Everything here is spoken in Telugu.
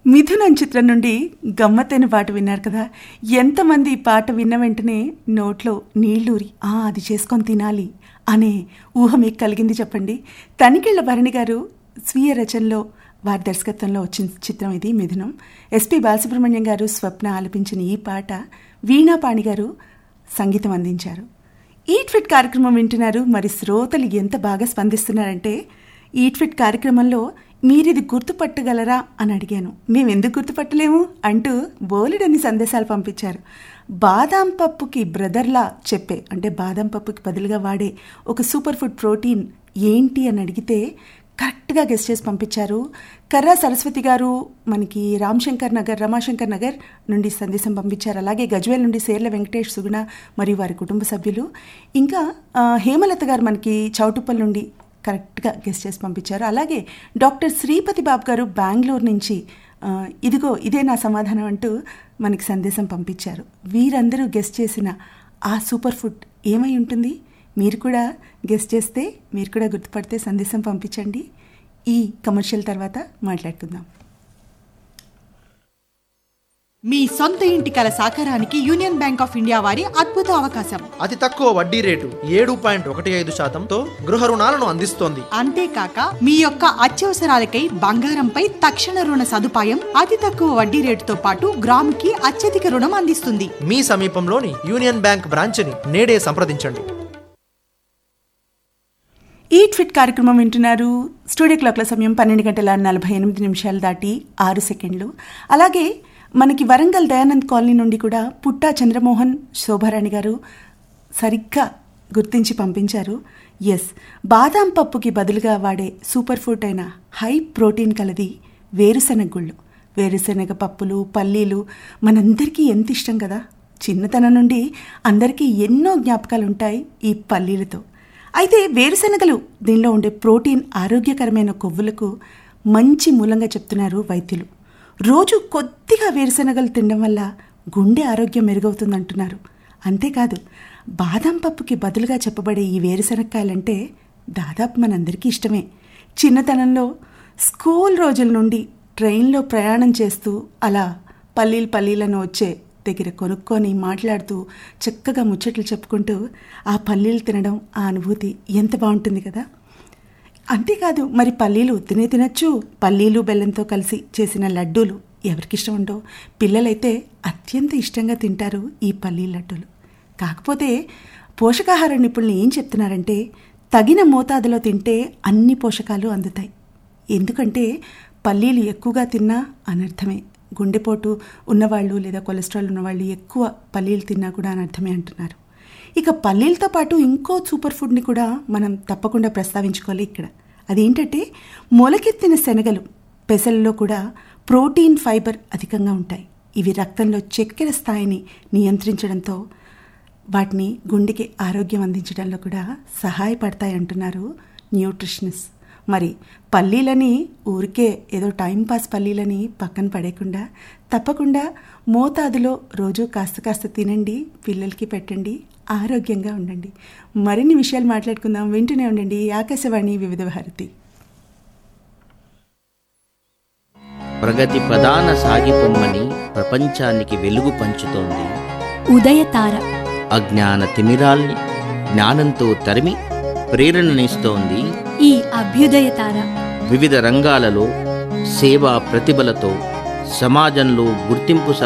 మిథునం చిత్రం నుండి గమ్మత్తైన పాట విన్నారు కదా ఎంతమంది ఈ పాట విన్న వెంటనే నోట్లో నీళ్ళూరి ఆ అది చేసుకొని తినాలి అనే ఊహ మీకు కలిగింది చెప్పండి తనికెళ్ల భరణి గారు స్వీయ రచనలో వారి దర్శకత్వంలో వచ్చిన చిత్రం ఇది మిథునం ఎస్పి బాలసుబ్రహ్మణ్యం గారు స్వప్న ఆలపించిన ఈ పాట వీణాపాణి గారు సంగీతం అందించారు ఈట్ ఫిట్ కార్యక్రమం వింటున్నారు మరి శ్రోతలు ఎంత బాగా స్పందిస్తున్నారంటే ఈట్ ఫిట్ కార్యక్రమంలో మీరిది గుర్తుపట్టగలరా అని అడిగాను మేము ఎందుకు గుర్తుపట్టలేము అంటూ బోలెడన్ని సందేశాలు పంపించారు బాదాం పప్పుకి బ్రదర్లా చెప్పే అంటే బాదాం పప్పుకి బదులుగా వాడే ఒక సూపర్ ఫుడ్ ప్రోటీన్ ఏంటి అని అడిగితే కరెక్ట్గా గెస్ట్ చేసి పంపించారు కర్రా సరస్వతి గారు మనకి రామశంకర్ నగర్ రమాశంకర్ నగర్ నుండి సందేశం పంపించారు అలాగే గజ్వేల్ నుండి సేర్ల వెంకటేష్ సుగుణ మరియు వారి కుటుంబ సభ్యులు ఇంకా ఆ, హేమలత గారు మనకి చౌటుప్పల్ నుండి కరెక్ట్గా గెస్ట్ చేసి పంపించారు అలాగే డాక్టర్ శ్రీపతి బాబు గారు బెంగళూరు నుంచి ఆ, ఇదిగో ఇదే నా సమాధానం అంటూ మనకి సందేశం పంపించారు వీరందరూ గెస్ట్ చేసిన ఆ సూపర్ ఫుడ్ ఏమై ఉంటుంది మీరు కూడా గెస్ట్ చేస్తే మీరు కూడా గుర్తుపడితే సందేశం పంపించండి ఈ కమర్షియల్ తర్వాత మాట్లాడుకుందాం మీ సొంత ఇంటి కల సాకారానికి యూనియన్ బ్యాంక్ ఆఫ్ ఇండియా వారి అద్భుత అవకాశం అతి తక్కువ వడ్డీ రేటు ఏడు పాయింట్ ఒకటి ఐదు శాతంతో గృహ రుణాలను అందిస్తోంది అంతేకాక మీ యొక్క అత్యవసరాలకై బంగారంపై తక్షణ రుణ సదుపాయం అతి తక్కువ వడ్డీ రేటుతో పాటు గ్రాముకి అత్యధిక రుణం అందిస్తుంది మీ సమీపంలోని యూనియన్ బ్యాంక్ బ్రాంచ్ని నేడే సంప్రదించండి ఈట్ ఫిట్ కార్యక్రమం వింటున్నారు స్టూడియో క్లాక్ల సమయం పన్నెండు గంటల నలభై ఎనిమిది నిమిషాలు దాటి ఆరు సెకండ్లు అలాగే మనకి వరంగల్ దయానంద్ కాలనీ నుండి కూడా పుట్టా చంద్రమోహన్ శోభారాణి గారు సరిగ్గా గుర్తించి పంపించారు ఎస్ బాదాం పప్పుకి బదులుగా వాడే సూపర్ ఫుడ్ అయిన హై ప్రోటీన్ కలది వేరుశెనగ గుళ్ళు వేరుశెనగ పప్పులు పల్లీలు మనందరికీ ఎంత ఇష్టం కదా చిన్నతనం నుండి అందరికీ ఎన్నో జ్ఞాపకాలు ఉంటాయి ఈ పల్లీలతో అయితే వేరుశెనగలు దీనిలో ఉండే ప్రోటీన్ ఆరోగ్యకరమైన కొవ్వులకు మంచి మూలంగా చెప్తున్నారు వైద్యులు రోజు కొద్దిగా వేరుశెనగలు తినడం వల్ల గుండె ఆరోగ్యం మెరుగవుతుందంటున్నారు అంతేకాదు బాదం పప్పుకి బదులుగా చెప్పబడే ఈ వేరుశెనక్కాయలంటే దాదాపు మనందరికీ ఇష్టమే చిన్నతనంలో స్కూల్ రోజుల నుండి ట్రైన్లో ప్రయాణం చేస్తూ అలా పల్లీలు పల్లీలను వచ్చే దగ్గర కొనుక్కొని మాట్లాడుతూ చక్కగా ముచ్చట్లు చెప్పుకుంటూ ఆ పల్లీలు తినడం ఆ అనుభూతి ఎంత బాగుంటుంది కదా అంతేకాదు మరి పల్లీలు తినే తినచ్చు పల్లీలు బెల్లంతో కలిసి చేసిన లడ్డూలు ఎవరికి ఇష్టం ఉండవు పిల్లలైతే అత్యంత ఇష్టంగా తింటారు ఈ పల్లీ లడ్డూలు కాకపోతే పోషకాహార నిపుణులు ఏం చెప్తున్నారంటే తగిన మోతాదులో తింటే అన్ని పోషకాలు అందుతాయి ఎందుకంటే పల్లీలు ఎక్కువగా తిన్నా అనర్థమే గుండెపోటు ఉన్నవాళ్ళు లేదా కొలెస్ట్రాల్ ఉన్నవాళ్ళు ఎక్కువ పల్లీలు తిన్నా కూడా అనర్థమే అంటున్నారు ఇక పల్లీలతో పాటు ఇంకో సూపర్ ఫుడ్ని కూడా మనం తప్పకుండా ప్రస్తావించుకోవాలి ఇక్కడ అదేంటంటే మొలకెత్తిన శనగలు పెసలలో కూడా ప్రోటీన్ ఫైబర్ అధికంగా ఉంటాయి ఇవి రక్తంలో చక్కెర స్థాయిని నియంత్రించడంతో వాటిని గుండెకి ఆరోగ్యం అందించడంలో కూడా సహాయపడతాయి అంటున్నారు న్యూట్రిషనిస్ట్ మరి పల్లీలని ఊరికే ఏదో టైంపాస్ పల్లీలని పక్కన పడేయకుండా తప్పకుండా మోతాదులో రోజు కాస్త కాస్త తినండి పిల్లలకి పెట్టండి ఆరోగ్యంగా ఉండండి మరిన్ని విషయాలు మాట్లాడుకుందాం వింటూనే ఉండండి ఆకాశవాణి వివిధ భారతి ప్రగతి ప్రధాన సాగిపొమ్మని ప్రపంచానికి వెలుగు పంచుతోంది ఉదయతార అజ్ఞాన తిమిరాల్ని జ్ఞానంతో తరిమి ప్రేరణనిస్తోంది ఈ అభ్యుదయతార వివిధ రంగాలలో సేవా ప్రతిభలతో సమాజంలో గుర్తింపు